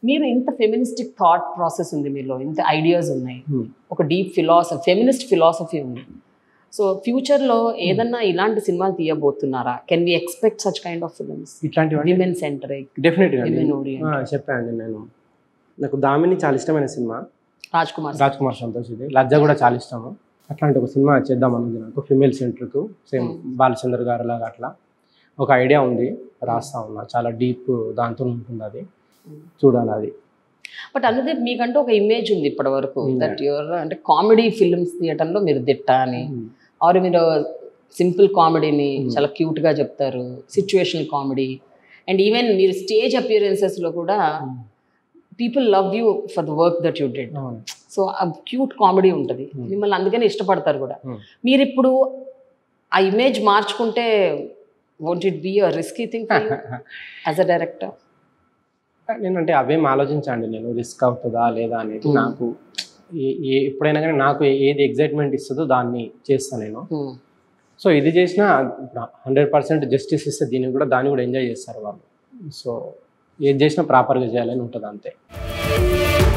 మీరు ఇంత feministic thought process ఉంది మీలో ఇంత ఐడియాస్ ఉన్నాయి Hmm. ఒక డీప్ ఫిలాసఫీ ఫెమినిస్ట్ ఫిలాసఫీ ఉంది సో ఫ్యూచర్లో ఏదన్నా ఇలాంటి సినిమాలు తీయబోతున్నారా can we expect such kind of films ఇట్లాంటివి విమెన్ సెంటరిక్ డెఫినెట్గా విమెన్ ఓరియంట్ చెప్పానండి నేను నాకు దామిని చాలా ఇష్టమైన సినిమా రాజ్ కుమార్ రాజ్ కుమార్ సంతోష్ ఇది లజ్జ కూడా చాలా ఇష్టము అట్లాంటి ఒక సినిమా చేద్దాం అనుంది నాకు ఫిమేల్ సెంటర్కు సేమ్ బాలచంద్ర గారు లాగా అట్లా ఒక ఐడియా ఉంది రాస్తా ఉన్నా చాలా డీప్ దాంతో ఉంటుంది అది చూడాలి అది బట్ అనుదీప్ మీకంటూ ఒక ఇమేజ్ ఉంది ఇప్పటి వరకు Hmm. దట్ యువర్ అంటే కామెడీ ఫిల్మ్స్ తీయటంలో మీరు దిట్ట అని ఆర్ మీరు సింపుల్ కామెడీని Hmm. చాలా క్యూట్ గా చెప్తారు సిచ్యువేషనల్ కామెడీ అండ్ ఈవెన్ మీరు స్టేజ్ అపియరెన్సెస్ లో కూడా people love you for the work that you did అవును. సో ఆ క్యూట్ కామెడీ ఉంటుంది Hmm. మిమ్మల్ని అందుకని ఇష్టపడతారు కూడా Hmm. మీరు ఇప్పుడు ఆ ఇమేజ్ మార్చుకుంటే won't it be a risky thing as a director నేనంటే అవేం ఆలోచించండి నేను రిస్క్ అవుతుందా లేదా అనేది Hmm. నాకు ఏ- ఏ- ఎప్పుడైనా కానీ నాకు ఏది ఎగ్జైట్మెంట్ ఇస్తుందో దాన్ని చేస్తాను నేను సో ఇది చేసినా హండ్రెడ్ పర్సెంట్ జస్టిస్ ఇస్తే దీన్ని కూడా దాన్ని కూడా ఎంజాయ్ చేస్తారు వాళ్ళు సో ఏది చేసినా ప్రాపర్గా చేయాలని ఉంటుంది అంతే